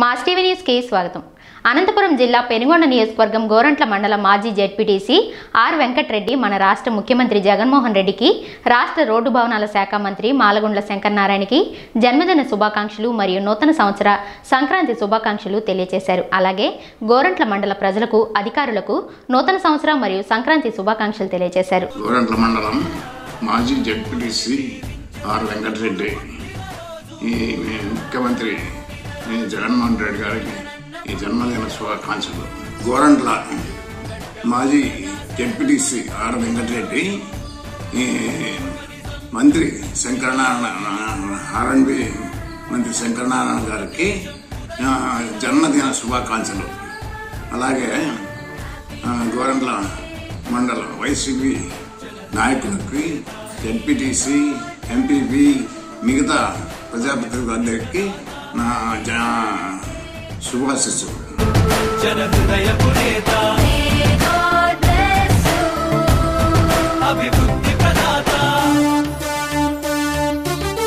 mass TV న్యూస్కి స్వాగతం అనంతపురం జిల్లా పెనుగొండ నియోజకవర్గం గోరంట్ల మండల మాజీ జెడ్పీటీసీ ఆర్ వెంకటరెడ్డి మన రాష్ట్ర ముఖ్యమంత్రి జగన్మోహన్ రెడ్డికి రాష్ట్ర రోడ్డు భవనాల శాఖ మంత్రి మాలగుండ్ల శంకరనారాయణకి జన్మదిన శుభాకాంక్షలు మరియు నూతన సంవత్సర సంక్రాంతి శుభాకాంక్షలు తెలియజేశారు అలాగే గోరంట్ల మండల ప్రజలకు అధికారులకు నూతన సంవత్సరం మరియు సంక్రాంతి శుభాకాంక్షలు తెలియజేశారు గోరంట్ల మండలం మాజీ జడ్పీటీసీ ఆర్ వెంకటరెడ్డి ఈ ముఖ్యమంత్రి ఈ జగన్మోహన్ రెడ్డి గారికి ఈ జన్మదిన శుభాకాంక్షలు గోరంట్ల మాజీ జడ్పీటీసీ ఆర్ వెంకటరెడ్డి ఈ మంత్రి శంకరనారాయణ ఆర్ఎండ్బి మంత్రి శంకరనారాయణ గారికి ఆ, జన్మదిన శుభాకాంక్షలు అలాగే ఆ, గోరంట్ల మండల వైసీపీ నాయకులకి ఎంపీటీసీ ఎంపీపీ మిగతా ప్రజాప్రతినిధులందరికీ నా జ శుభాశిస్సులు జనహృదయపు నేత అభివృద్ధి ప్రదాత